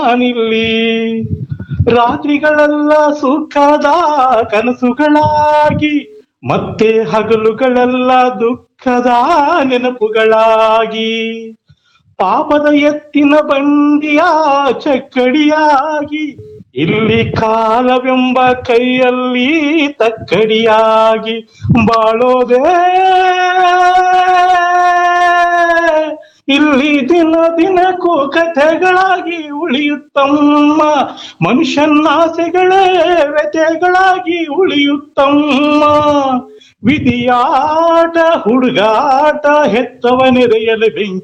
ನಾನಿಲ್ಲಿ ರಾತ್ರಿಗಳೆಲ್ಲ ಸುಖದ ಕನಸುಗಳಾಗಿ ಮತ್ತೆ ಹಗಲುಗಳೆಲ್ಲ ದುಃಖದ ನೆನಪುಗಳಾಗಿ ಪಾಪದ ಎತ್ತಿನ ಬಂಡಿಯ ಚಕ್ಕಡಿಯಾಗಿ ಇಲ್ಲಿ ಕಾಲವೆಂಬ ಕೈಯಲ್ಲಿ ತಕ್ಕಡಿಯಾಗಿ ಬಾಳೋದೇ ಇಲ್ಲಿ ದಿನ ದಿನಕ್ಕೂ ಕಥೆಗಳಾಗಿ ಉಳಿಯುತ್ತಮ್ಮ ಮನುಷ್ಯನಾಸೆಗಳೇ ವ್ಯಥೆಗಳಾಗಿ ಉಳಿಯುತ್ತಮ್ಮ ವಿಧಿಯಾಟ ಹುಡುಗಾಟ ಹೆತ್ತವನೆರೆಯಲು ಬೆಂಕಿ